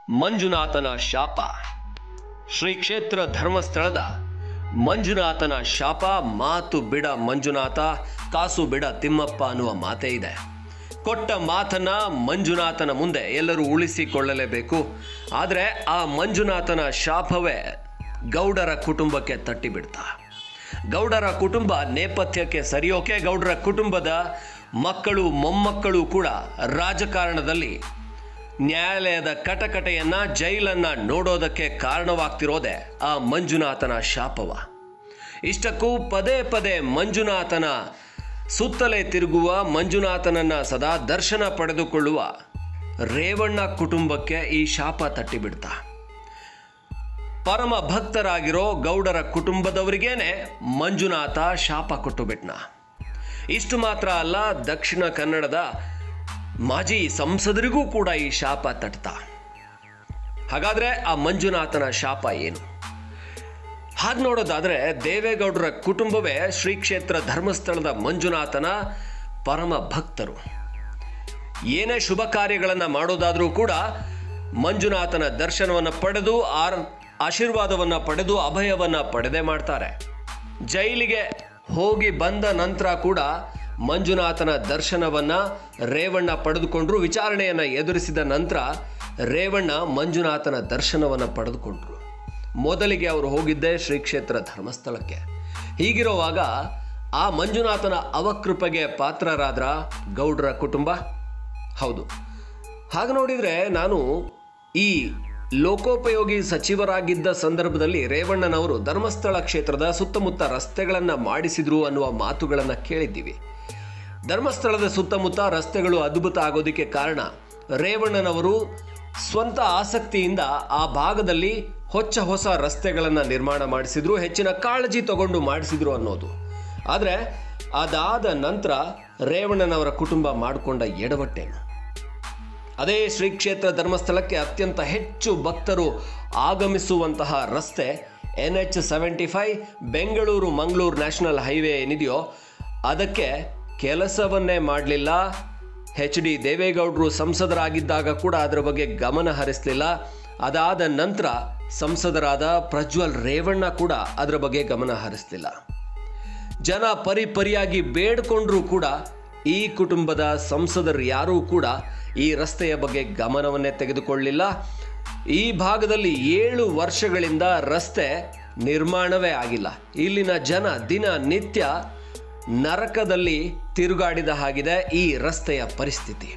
ಮಂಜುನಾಥನ ಶಾಪ ಶ್ರೀ ಕ್ಷೇತ್ರ ಧರ್ಮಸ್ಥಳದ ಮಂಜುನಾಥನ ಶಾಪ ಮಾತು ಬಿಡ ಮಂಜುನಾಥ ಕಾಸು ಬಿಡ ತಿಮ್ಮಪ್ಪ ಅನ್ನುವ ಮಾತೇ ಇದೆ ಕೊಟ್ಟ ಮಾತನ್ನ ಮಂಜುನಾಥನ ಮುಂದೆ ಎಲ್ಲರೂ ಉಳಿಸಿಕೊಳ್ಳಲೇಬೇಕು ಆದರೆ ಆ ಮಂಜುನಾಥನ ಶಾಪವೇ ಗೌಡರ ಕುಟುಂಬಕ್ಕೆ ತಟ್ಟಿಬಿಡ್ತಾ ಗೌಡರ ಕುಟುಂಬ ನೇಪಥ್ಯಕ್ಕೆ ಸರಿಯೋಕೆ ಗೌಡರ ಕುಟುಂಬದ ಮಕ್ಕಳು ಮೊಮ್ಮಕ್ಕಳು ಕೂಡ ರಾಜಕಾರಣದಲ್ಲಿ ನ್ಯಾಯಾಲಯದ ಕಟಕಟೆಯನ್ನ ಜೈಲನ್ನ ನೋಡೋದಕ್ಕೆ ಕಾರಣವಾಗ್ತಿರೋದೆ ಆ ಮಂಜುನಾಥನ ಶಾಪವ ಇಷ್ಟಕ್ಕೂ ಪದೇ ಪದೇ ಮಂಜುನಾಥನ ಸುತ್ತಲೇ ತಿರುಗುವ ಮಂಜುನಾಥನನ್ನ ಸದಾ ದರ್ಶನ ಪಡೆದುಕೊಳ್ಳುವ ರೇವಣ್ಣ ಕುಟುಂಬಕ್ಕೆ ಈ ಶಾಪ ತಟ್ಟಿಬಿಡ್ತಾ ಪರಮ ಭಕ್ತರಾಗಿರೋ ಗೌಡರ ಕುಟುಂಬದವರಿಗೇನೆ ಮಂಜುನಾಥ ಶಾಪ ಕೊಟ್ಟು ಬಿಟ್ನ ಇಷ್ಟು ಮಾತ್ರ ಅಲ್ಲ ದಕ್ಷಿಣ ಕನ್ನಡದ ಮಾಜಿ ಸಂಸದರಿಗೂ ಕೂಡ ಈ ಶಾಪ ತಟ್ತಾ ಹಾಗಾದ್ರೆ ಆ ಮಂಜುನಾಥನ ಶಾಪ ಏನು ಹಾಗೆ ನೋಡೋದಾದ್ರೆ ದೇವೇಗೌಡರ ಕುಟುಂಬವೇ ಶ್ರೀ ಕ್ಷೇತ್ರ ಧರ್ಮಸ್ಥಳದ ಮಂಜುನಾಥನ ಪರಮ ಭಕ್ತರು ಏನೇ ಶುಭ ಕಾರ್ಯಗಳನ್ನು ಮಾಡೋದಾದರೂ ಕೂಡ ಮಂಜುನಾಥನ ದರ್ಶನವನ್ನು ಪಡೆದು ಆರ್ ಆಶೀರ್ವಾದವನ್ನು ಪಡೆದು ಅಭಯವನ್ನು ಪಡೆದೇ ಮಾಡ್ತಾರೆ ಜೈಲಿಗೆ ಹೋಗಿ ಬಂದ ನಂತರ ಕೂಡ ಮಂಜುನಾಥನ ದರ್ಶನವನ್ನ ರೇವಣ್ಣ ಪಡೆದುಕೊಂಡ್ರು ವಿಚಾರಣೆಯನ್ನು ಎದುರಿಸಿದ ನಂತರ ರೇವಣ್ಣ ಮಂಜುನಾಥನ ದರ್ಶನವನ್ನು ಪಡೆದುಕೊಂಡ್ರು ಮೊದಲಿಗೆ ಅವರು ಹೋಗಿದ್ದೇ ಶ್ರೀ ಕ್ಷೇತ್ರ ಧರ್ಮಸ್ಥಳಕ್ಕೆ ಹೀಗಿರುವಾಗ ಆ ಮಂಜುನಾಥನ ಅವಕೃಪೆಗೆ ಪಾತ್ರರಾದ್ರ ಗೌಡ್ರ ಕುಟುಂಬ ಹೌದು ಹಾಗೆ ನೋಡಿದರೆ ನಾನು ಈ ಲೋಕೋಪಯೋಗಿ ಸಚಿವರಾಗಿದ್ದ ಸಂದರ್ಭದಲ್ಲಿ ರೇವಣ್ಣನವರು ಧರ್ಮಸ್ಥಳ ಕ್ಷೇತ್ರದ ಸುತ್ತಮುತ್ತ ರಸ್ತೆಗಳನ್ನು ಮಾಡಿಸಿದ್ರು ಅನ್ನುವ ಮಾತುಗಳನ್ನು ಕೇಳಿದ್ದೀವಿ ಧರ್ಮಸ್ಥಳದ ಸುತ್ತಮುತ್ತ ರಸ್ತೆಗಳು ಅದ್ಭುತ ಆಗೋದಕ್ಕೆ ಕಾರಣ ರೇವಣ್ಣನವರು ಸ್ವಂತ ಆಸಕ್ತಿಯಿಂದ ಆ ಭಾಗದಲ್ಲಿ ಹೊಚ್ಚ ಹೊಸ ರಸ್ತೆಗಳನ್ನು ನಿರ್ಮಾಣ ಮಾಡಿಸಿದ್ರು ಹೆಚ್ಚಿನ ಕಾಳಜಿ ತಗೊಂಡು ಮಾಡಿಸಿದ್ರು ಅನ್ನೋದು ಆದರೆ ಅದಾದ ನಂತರ ರೇವಣ್ಣನವರ ಕುಟುಂಬ ಮಾಡಿಕೊಂಡ ಎಡವಟ್ಟೇನು ಅದೇ ಶ್ರೀ ಕ್ಷೇತ್ರ ಧರ್ಮಸ್ಥಳಕ್ಕೆ ಅತ್ಯಂತ ಹೆಚ್ಚು ಭಕ್ತರು ಆಗಮಿಸುವಂತಹ ರಸ್ತೆ N H seventy five Bengaluru Mangaluru national highway ಏನಿದೆಯೋ ಅದಕ್ಕೆ ಕೆಲಸವನ್ನೇ ಮಾಡಲಿಲ್ಲ ಎಚ್ ಡಿ ದೇವೇಗೌಡರು ಸಂಸದರಾಗಿದ್ದಾಗ ಕೂಡ ಅದರ ಬಗ್ಗೆ ಗಮನ ಹರಿಸಲಿಲ್ಲ ಅದಾದ ನಂತರ ಸಂಸದರಾದ ಪ್ರಜ್ವಲ್ ರೇವಣ್ಣ ಕೂಡ ಅದರ ಬಗ್ಗೆ ಗಮನ ಹರಿಸಲಿಲ್ಲ ಜನ ಪರಿಪರಿಯಾಗಿ ಬೇಡ್ಕೊಂಡ್ರೂ ಕೂಡ ಈ ಕುಟುಂಬದ ಸಂಸದರು ಯಾರೂ ಕೂಡ ಈ ರಸ್ತೆಯ ಬಗ್ಗೆ ಗಮನವನ್ನೇ ತೆಗೆದುಕೊಳ್ಳಿಲ್ಲ ಈ ಭಾಗದಲ್ಲಿ ಏಳು ವರ್ಷಗಳಿಂದ ರಸ್ತೆ ನಿರ್ಮಾಣವೇ ಆಗಿಲ್ಲ ಇಲ್ಲಿನ ಜನ ದಿನ ನಿತ್ಯ ನರಕದಲ್ಲಿ ತಿರುಗಾಡಿದ ಹಾಗಿದೆ ಈ ರಸ್ತೆಯ ಪರಿಸ್ಥಿತಿ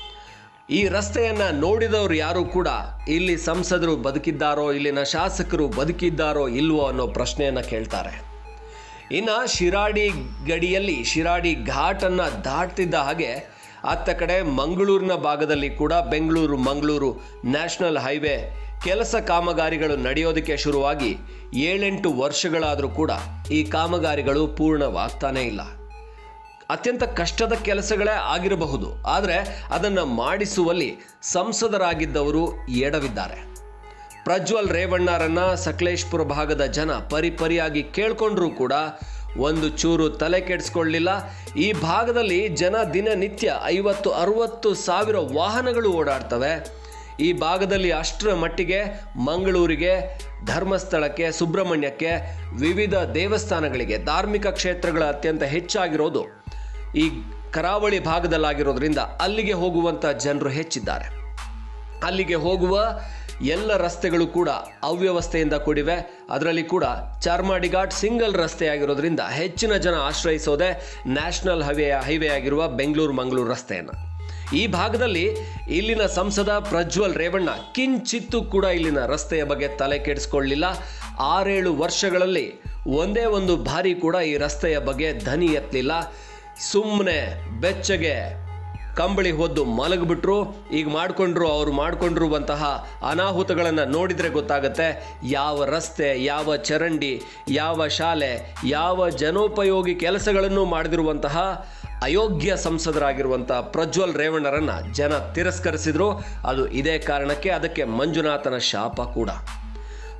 ಈ ರಸ್ತೆಯನ್ನ ನೋಡಿದವರು ಯಾರು ಕೂಡ ಇಲ್ಲಿ ಸಂಸದರು ಬದುಕಿದ್ದಾರೋ ಇಲ್ಲಿನ ಶಾಸಕರು ಬದುಕಿದ್ದಾರೋ ಇಲ್ವೋ ಅನ್ನೋ ಪ್ರಶ್ನೆಯನ್ನ ಕೇಳ್ತಾರೆ ಇನ್ನು ಶಿರಾಡಿ ಗಡಿಯಲ್ಲಿ ಶಿರಾಡಿ ಘಾಟನ್ನು ದಾಟ್ತಿದ್ದ ಹಾಗೆ ಅತ್ತ ಕಡೆ ಮಂಗಳೂರಿನ ಭಾಗದಲ್ಲಿ ಕೂಡ ಬೆಂಗಳೂರು ಮಂಗಳೂರು ನ್ಯಾಷನಲ್ ಹೈವೇ ಕೆಲಸ ಕಾಮಗಾರಿಗಳು ನಡೆಯೋದಕ್ಕೆ ಶುರುವಾಗಿ ಏಳೆಂಟು ವರ್ಷಗಳಾದರೂ ಕೂಡ ಈ ಕಾಮಗಾರಿಗಳು ಪೂರ್ಣವಾಗ್ತಾನೇ ಇಲ್ಲ ಅತ್ಯಂತ ಕಷ್ಟದ ಕೆಲಸಗಳೇ ಆಗಿರಬಹುದು ಆದರೆ ಅದನ್ನು ಮಾಡಿಸುವಲ್ಲಿ ಸಂಸದರಾಗಿದ್ದವರು ಎಡವಿದ್ದಾರೆ ಪ್ರಜ್ವಲ್ ರೇವಣ್ಣರನ್ನ ಸಕಲೇಶ್ಪುರ ಭಾಗದ ಜನ ಪರಿಪರಿಯಾಗಿ ಕೇಳ್ಕೊಂಡ್ರೂ ಕೂಡ ಒಂದು ಚೂರು ತಲೆ ಕೆಡಿಸ್ಕೊಳ್ಳಿಲ್ಲ ಈ ಭಾಗದಲ್ಲಿ ಜನ ದಿನನಿತ್ಯ ಐವತ್ತು ಅರುವತ್ತು ಸಾವಿರ ವಾಹನಗಳು ಓಡಾಡ್ತವೆ ಈ ಭಾಗದಲ್ಲಿ ಅಷ್ಟರ ಮಟ್ಟಿಗೆ ಮಂಗಳೂರಿಗೆ ಧರ್ಮಸ್ಥಳಕ್ಕೆ ಸುಬ್ರಹ್ಮಣ್ಯಕ್ಕೆ ವಿವಿಧ ದೇವಸ್ಥಾನಗಳಿಗೆ ಧಾರ್ಮಿಕ ಕ್ಷೇತ್ರಗಳ ಅತ್ಯಂತ ಹೆಚ್ಚಾಗಿರೋದು ಈ ಕರಾವಳಿ ಭಾಗದಲ್ಲಾಗಿರೋದ್ರಿಂದ ಅಲ್ಲಿಗೆ ಹೋಗುವಂಥ ಜನರು ಹೆಚ್ಚಿದ್ದಾರೆ ಅಲ್ಲಿಗೆ ಹೋಗುವ ಎಲ್ಲ ರಸ್ತೆಗಳು ಕೂಡ ಅವ್ಯವಸ್ಥೆಯಿಂದ ಕೂಡಿವೆ ಅದರಲ್ಲಿ ಕೂಡ ಚಾರ್ಮಾಡಿ ಘಾಟ್ ಸಿಂಗಲ್ ರಸ್ತೆ ಆಗಿರೋದ್ರಿಂದ ಹೆಚ್ಚಿನ ಜನ ಆಶ್ರಯಿಸೋದೆ ನ್ಯಾಷನಲ್ ಹೈವೇ ಹೈವೇ ಆಗಿರುವ ಬೆಂಗಳೂರು ಮಂಗಳೂರು ರಸ್ತೆಯನ್ನು ಈ ಭಾಗದಲ್ಲಿ ಇಲ್ಲಿನ ಸಂಸದ ಪ್ರಜ್ವಲ್ ರೇವಣ್ಣ ಕಿಂಚಿತ್ತು ಕೂಡ ಇಲ್ಲಿನ ರಸ್ತೆಯ ಬಗ್ಗೆ ತಲೆ ಕೆಡಿಸ್ಕೊಳ್ಳಿಲ್ಲ ಆರೇಳು ವರ್ಷಗಳಲ್ಲಿ ಒಂದೇ ಒಂದು ಬಾರಿ ಕೂಡ ಈ ರಸ್ತೆಯ ಬಗ್ಗೆ ಧ್ವನಿ ಎತ್ತಲಿಲ್ಲ ಸುಮ್ಮನೆ ಬೆಚ್ಚಗೆ ಕಂಬಳಿ ಹೊದ್ದು ಮಲಗಿಬಿಟ್ರು ಈಗ ಮಾಡಿಕೊಂಡ್ರು ಅವರು ಮಾಡಿಕೊಂಡಿರುವಂತಹ ಅನಾಹುತಗಳನ್ನು ನೋಡಿದರೆ ಗೊತ್ತಾಗುತ್ತೆ ಯಾವ ರಸ್ತೆ ಯಾವ ಚರಂಡಿ ಯಾವ ಶಾಲೆ ಯಾವ ಜನೋಪಯೋಗಿ ಕೆಲಸಗಳನ್ನು ಮಾಡದಿರುವಂತಹ ಅಯೋಗ್ಯ ಸಂಸದರಾಗಿರುವಂತಹ ಪ್ರಜ್ವಲ್ ರೇವಣ್ಣರನ್ನ ಜನ ತಿರಸ್ಕರಿಸಿದ್ರು ಅದು ಇದೇ ಕಾರಣಕ್ಕೆ ಅದಕ್ಕೆ ಮಂಜುನಾಥನ ಶಾಪ ಕೂಡ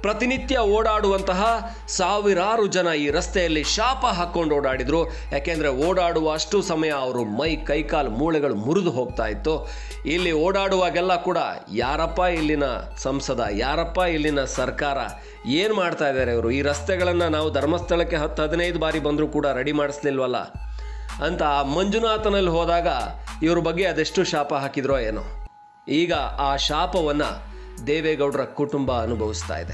ಪ್ರತಿನಿತ್ಯ ಓಡಾಡುವಂತಹ ಸಾವಿರಾರು ಜನ ಈ ರಸ್ತೆಯಲ್ಲಿ ಶಾಪ ಹಾಕೊಂಡು ಓಡಾಡಿದ್ರು ಯಾಕೆಂದ್ರೆ ಓಡಾಡುವ ಅಷ್ಟು ಸಮಯ ಅವರು ಮೈ ಕೈಕಾಲು ಮೂಳೆಗಳು ಮುರಿದು ಹೋಗ್ತಾ ಇತ್ತು ಇಲ್ಲಿ ಓಡಾಡುವಾಗೆಲ್ಲ ಕೂಡ ಯಾರಪ್ಪ ಇಲ್ಲಿನ ಸಂಸದ ಯಾರಪ್ಪ ಇಲ್ಲಿನ ಸರ್ಕಾರ ಏನು ಮಾಡ್ತಾ ಇದ್ದಾರೆ ಇವರು ಈ ರಸ್ತೆಗಳನ್ನು ನಾವು ಧರ್ಮಸ್ಥಳಕ್ಕೆ ಹತ್ತು ಹದಿನೈದು ಬಾರಿ ಬಂದರೂ ಕೂಡ ರೆಡಿ ಮಾಡಿಸ್ಲಿಲ್ವಲ್ಲ ಅಂತ ಆ ಮಂಜುನಾಥನಲ್ಲಿ ಹೋದಾಗ ಇವ್ರ ಬಗ್ಗೆ ಅದೆಷ್ಟು ಶಾಪ ಹಾಕಿದ್ರೋ ಏನೋ ಈಗ ಆ ಶಾಪವನ್ನು ದೇವೇಗೌಡರ ಕುಟುಂಬ ಅನುಭವಿಸ್ತಾ ಇದೆ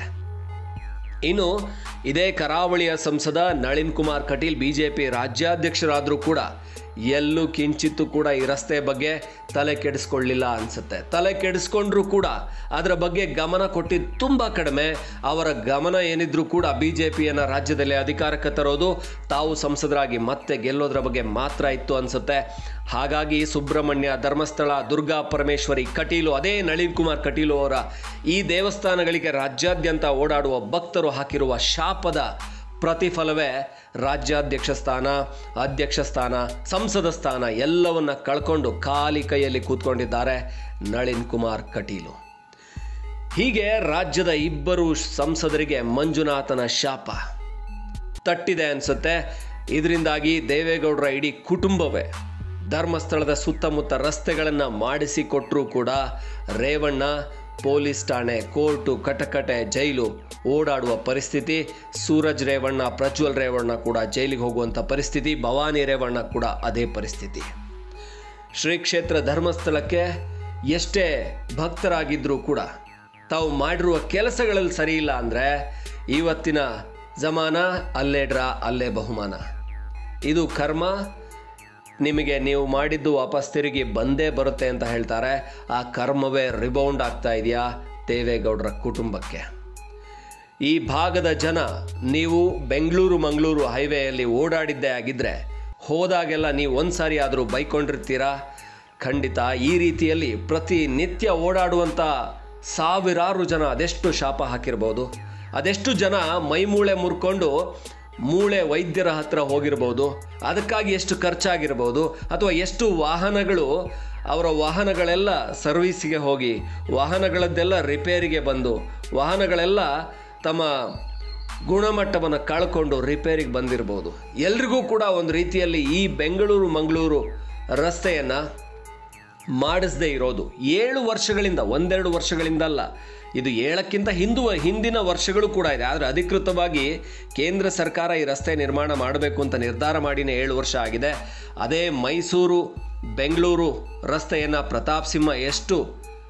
ಇನ್ನು ಇದೇ ಕರಾವಳಿಯ ಸಂಸದ ನಳಿನ್ ಕುಮಾರ್ ಕಟೀಲ್ ಬಿಜೆಪಿ ರಾಜ್ಯಾಧ್ಯಕ್ಷರಾದರೂ ಕೂಡ ಎಲ್ಲೂ ಕಿಂಚಿತ್ತು ಕೂಡ ಈ ರಸ್ತೆ ಬಗ್ಗೆ ತಲೆ ಕೆಡಿಸ್ಕೊಳ್ಳಿಲ್ಲ ಅನ್ಸುತ್ತೆ ತಲೆ ಕೆಡಿಸ್ಕೊಂಡ್ರೂ ಕೂಡ ಅದರ ಬಗ್ಗೆ ಗಮನ ಕೊಟ್ಟಿದ್ದು ತುಂಬ ಕಡಿಮೆ ಅವರ ಗಮನ ಏನಿದ್ರೂ ಕೂಡ ಬಿ ಜೆ ಪಿಯನ್ನು ರಾಜ್ಯದಲ್ಲಿ ಅಧಿಕಾರಕ್ಕೆ ತರೋದು ತಾವು ಸಂಸದರಾಗಿ ಮತ್ತೆ ಗೆಲ್ಲೋದ್ರ ಬಗ್ಗೆ ಮಾತ್ರ ಇತ್ತು ಅನ್ಸುತ್ತೆ ಹಾಗಾಗಿ ಸುಬ್ರಹ್ಮಣ್ಯ ಧರ್ಮಸ್ಥಳ ದುರ್ಗಾ ಪರಮೇಶ್ವರಿ ಕಟೀಲು ಅದೇ ನಳಿನ್ ಕುಮಾರ್ ಕಟೀಲು ಅವರ ಈ ದೇವಸ್ಥಾನಗಳಿಗೆ ರಾಜ್ಯಾದ್ಯಂತ ಓಡಾಡುವ ಭಕ್ತರು ಹಾಕಿರುವ ಶಾಪದ ಪ್ರತಿಫಲವೇ ರಾಜ್ಯಾಧ್ಯಕ್ಷ ಸ್ಥಾನ ಅಧ್ಯಕ್ಷ ಸ್ಥಾನ ಸಂಸದ ಸ್ಥಾನ ಎಲ್ಲವನ್ನ ಕಳ್ಕೊಂಡು ಖಾಲಿ ಕೈಯಲ್ಲಿ ಕೂತ್ಕೊಂಡಿದ್ದಾರೆ ನಳಿನ್ ಕುಮಾರ್ ಕಟೀಲು ಹೀಗೆ ರಾಜ್ಯದ ಇಬ್ಬರು ಸಂಸದರಿಗೆ ಮಂಜುನಾಥನ ಶಾಪ ತಟ್ಟಿದೆ ಅನ್ಸುತ್ತೆ ಇದರಿಂದಾಗಿ ದೇವೇಗೌಡರ ಇಡೀ ಕುಟುಂಬವೇ ಧರ್ಮಸ್ಥಳದ ಸುತ್ತಮುತ್ತ ರಸ್ತೆಗಳನ್ನು ಮಾಡಿಸಿಕೊಟ್ರೂ ಕೂಡ ರೇವಣ್ಣ ಪೊಲೀಸ್ ಠಾಣೆ ಕೋರ್ಟು ಕಟಕಟೆ ಜೈಲು ಓಡಾಡುವ ಪರಿಸ್ಥಿತಿ ಸೂರಜ್ ರೇವಣ್ಣ ಪ್ರಜ್ವಲ್ ರೇವಣ್ಣ ಕೂಡ ಜೈಲಿಗೆ ಹೋಗುವಂಥ ಪರಿಸ್ಥಿತಿ ಭವಾನಿ ರೇವಣ್ಣ ಕೂಡ ಅದೇ ಪರಿಸ್ಥಿತಿ ಶ್ರೀ ಕ್ಷೇತ್ರ ಧರ್ಮಸ್ಥಳಕ್ಕೆ ಎಷ್ಟೇ ಭಕ್ತರಾಗಿದ್ದರೂ ಕೂಡ ತಾವು ಮಾಡಿರುವ ಕೆಲಸಗಳಲ್ಲಿ ಸರಿ ಇಲ್ಲ ಅಂದರೆ ಇವತ್ತಿನ ಜಮಾನ ಅಲ್ಲೇ ಡ್ರಾ ಅಲ್ಲೇ ಬಹುಮಾನ ಇದು ಕರ್ಮ ನಿಮಗೆ ನೀವು ಮಾಡಿದ್ದು ವಾಪಸ್ ತಿರುಗಿ ಬಂದೇ ಬರುತ್ತೆ ಅಂತ ಹೇಳ್ತಾರೆ ಆ ಕರ್ಮವೇ ರಿಬೌಂಡ್ ಆಗ್ತಾ ಇದೆಯಾ ದೇವೇಗೌಡರ ಕುಟುಂಬಕ್ಕೆ ಈ ಭಾಗದ ಜನ ನೀವು ಬೆಂಗಳೂರು ಮಂಗಳೂರು ಹೈವೇಯಲ್ಲಿ ಓಡಾಡಿದ್ದೇ ಆಗಿದ್ದರೆ ಹೋದಾಗೆಲ್ಲ ನೀವು ಒಂದು ಸಾರಿ ಆದರೂ ಬೈಕೊಂಡಿರ್ತೀರಾ ಖಂಡಿತ ಈ ರೀತಿಯಲ್ಲಿ ಪ್ರತಿನಿತ್ಯ ಓಡಾಡುವಂಥ ಸಾವಿರಾರು ಜನ ಅದೆಷ್ಟು ಶಾಪ ಹಾಕಿರ್ಬೋದು ಅದೆಷ್ಟು ಜನ ಮೈಮೂಳೆ ಮುರ್ಕೊಂಡು ಮೂಳೆ ವೈದ್ಯರ ಹತ್ರ ಹೋಗಿರ್ಬೋದು ಅದಕ್ಕಾಗಿ ಎಷ್ಟು ಖರ್ಚಾಗಿರ್ಬೋದು ಅಥವಾ ಎಷ್ಟು ವಾಹನಗಳು ಅವರ ವಾಹನಗಳೆಲ್ಲ ಸರ್ವೀಸಿಗೆ ಹೋಗಿ ವಾಹನಗಳದ್ದೆಲ್ಲ ರಿಪೇರಿಗೆ ಬಂದು ವಾಹನಗಳೆಲ್ಲ ತಮ್ಮ ಗುಣಮಟ್ಟವನ್ನು ಕಳ್ಕೊಂಡು ರಿಪೇರಿಗೆ ಬಂದಿರ್ಬೋದು ಎಲ್ರಿಗೂ ಕೂಡ ಒಂದು ರೀತಿಯಲ್ಲಿ ಈ ಬೆಂಗಳೂರು ಮಂಗಳೂರು ರಸ್ತೆಯನ್ನು ಮಾಡಿಸದೇ ಇರೋದು ಏಳು ವರ್ಷಗಳಿಂದ ಒಂದೆರಡು ವರ್ಷಗಳಿಂದಲ್ಲ ಇದು ಏಳಕ್ಕಿಂತ ಹಿಂದು ಹಿಂದಿನ ವರ್ಷಗಳು ಕೂಡ ಇದೆ ಆದರೆ ಅಧಿಕೃತವಾಗಿ ಕೇಂದ್ರ ಸರ್ಕಾರ ಈ ರಸ್ತೆ ನಿರ್ಮಾಣ ಮಾಡಬೇಕು ಅಂತ ನಿರ್ಧಾರ ಮಾಡಿನೇ ಏಳು ವರ್ಷ ಆಗಿದೆ ಅದೇ ಮೈಸೂರು ಬೆಂಗಳೂರು ರಸ್ತೆಯನ್ನು ಪ್ರತಾಪ್ ಸಿಂಹ ಎಷ್ಟು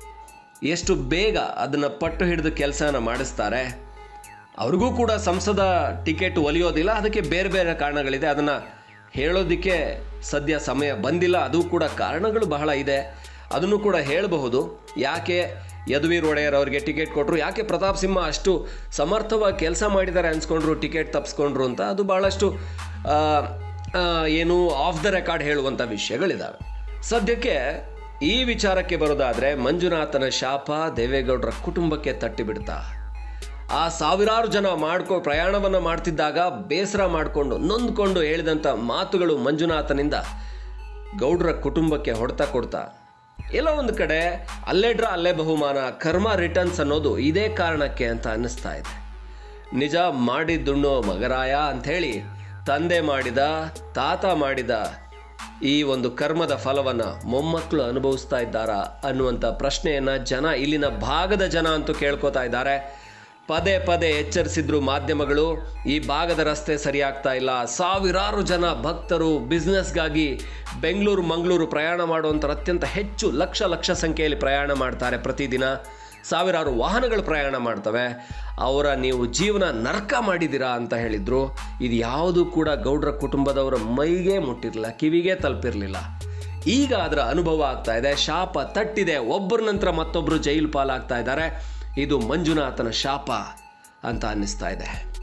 ಎಷ್ಟು ಬೇಗ ಅದನ್ನು ಪಟ್ಟು ಹಿಡಿದು ಕೆಲಸನ ಮಾಡಿಸ್ತಾರೆ ಅವ್ರಿಗೂ ಕೂಡ ಸಂಸದ ಟಿಕೆಟ್ ಒಲಿಯೋದಿಲ್ಲ ಅದಕ್ಕೆ ಬೇರೆ ಬೇರೆ ಕಾರಣಗಳಿದೆ ಅದನ್ನು ಹೇಳೋದಕ್ಕೆ ಸದ್ಯ ಸಮಯ ಬಂದಿಲ್ಲ ಅದು ಕೂಡ ಕಾರಣಗಳು ಬಹಳ ಇದೆ ಅದನ್ನು ಕೂಡ ಹೇಳಬಹುದು ಯಾಕೆ ಯದುವೀರ್ ಒಡೆಯರ್ ಅವರಿಗೆ ಟಿಕೆಟ್ ಕೊಟ್ಟರು ಯಾಕೆ ಪ್ರತಾಪ್ ಸಿಂಹ ಅಷ್ಟು ಸಮರ್ಥವಾಗಿ ಕೆಲಸ ಮಾಡಿದ್ದಾರೆ ಅನ್ಸ್ಕೊಂಡ್ರು ಟಿಕೆಟ್ ತಪ್ಪಿಸ್ಕೊಂಡ್ರು ಅಂತ ಅದು ಬಹಳಷ್ಟು ಆ, ಆ, ಏನು ಆಫ್ ದ ರೆಕಾರ್ಡ್ ಹೇಳುವಂಥ ವಿಷಯಗಳಿದ್ದಾವೆ ಸದ್ಯಕ್ಕೆ ಈ ವಿಚಾರಕ್ಕೆ ಬರೋದಾದರೆ ಮಂಜುನಾಥನ ಶಾಪ ದೇವೇಗೌಡರ ಕುಟುಂಬಕ್ಕೆ ತಟ್ಟಿಬಿಡ್ತಾ ಆ ಸಾವಿರಾರು ಜನ ಮಾಡ್ಕೊ ಪ್ರಯಾಣವನ್ನು ಮಾಡ್ತಿದ್ದಾಗ ಬೇಸರ ಮಾಡಿಕೊಂಡು ನೊಂದ್ಕೊಂಡು ಹೇಳಿದಂಥ ಮಾತುಗಳು ಮಂಜುನಾಥನಿಂದ ಗೌಡ್ರ ಕುಟುಂಬಕ್ಕೆ ಹೊಡೆತ ಕೊಡ್ತಾ ಎಲ್ಲೋ ಒಂದು ಕಡೆ ಅಲ್ಲೇಡ್ರ ಅಲ್ಲೇ ಬಹುಮಾನ ಕರ್ಮ ರಿಟರ್ನ್ಸ್ ಅನ್ನೋದು ಇದೇ ಕಾರಣಕ್ಕೆ ಅಂತ ಅನ್ನಿಸ್ತಾ ಇದೆ ನಿಜ ಮಾಡಿದ್ದುಣ್ಣೋ ಮಗರಾಯ ಅಂಥೇಳಿ ತಂದೆ ಮಾಡಿದ ತಾತ ಮಾಡಿದ ಈ ಒಂದು ಕರ್ಮದ ಫಲವನ್ನು ಮೊಮ್ಮಕ್ಕಳು ಅನುಭವಿಸ್ತಾ ಇದ್ದಾರಾ ಅನ್ನುವಂಥ ಪ್ರಶ್ನೆಯನ್ನು ಜನ ಇಲ್ಲಿನ ಭಾಗದ ಜನ ಅಂತೂ ಕೇಳ್ಕೊತಾ ಇದ್ದಾರೆ ಪದೇ ಪದೇ ಎಚ್ಚರಿಸಿದ್ರು ಮಾಧ್ಯಮಗಳು ಈ ಭಾಗದ ರಸ್ತೆ ಸರಿಯಾಗ್ತಾ ಇಲ್ಲ ಸಾವಿರಾರು ಜನ ಭಕ್ತರು ಬಿಸ್ನೆಸ್ಗಾಗಿ ಬೆಂಗಳೂರು ಮಂಗಳೂರು ಪ್ರಯಾಣ ಮಾಡುವಂಥ ಅತ್ಯಂತ ಹೆಚ್ಚು ಲಕ್ಷ ಲಕ್ಷ ಸಂಖ್ಯೆಯಲ್ಲಿ ಪ್ರಯಾಣ ಮಾಡ್ತಾರೆ ಪ್ರತಿದಿನ ಸಾವಿರಾರು ವಾಹನಗಳು ಪ್ರಯಾಣ ಮಾಡ್ತವೆ ಅವರ ನೀವು ಜೀವನ ನರ್ಕ ಮಾಡಿದ್ದೀರಾ ಅಂತ ಹೇಳಿದ್ರು ಇದು ಯಾವುದು ಕೂಡ ಗೌಡ್ರ ಕುಟುಂಬದವರ ಮೈಗೆ ಮುಟ್ಟಿರಲಿಲ್ಲ ಕಿವಿಗೆ ತಲುಪಿರಲಿಲ್ಲ ಈಗ ಅದರ ಅನುಭವ ಆಗ್ತಾ ಇದೆ ಶಾಪ ತಟ್ಟಿದೆ ಒಬ್ಬರ ನಂತರ ಮತ್ತೊಬ್ಬರು ಜೈಲು ಪಾಲಾಗ್ತಾ ಇದ್ದಾರೆ ಇದು ಮಂಜುನಾಥನ ಶಾಪ ಅಂತ ಅನ್ನಿಸ್ತಾ ಇದೆ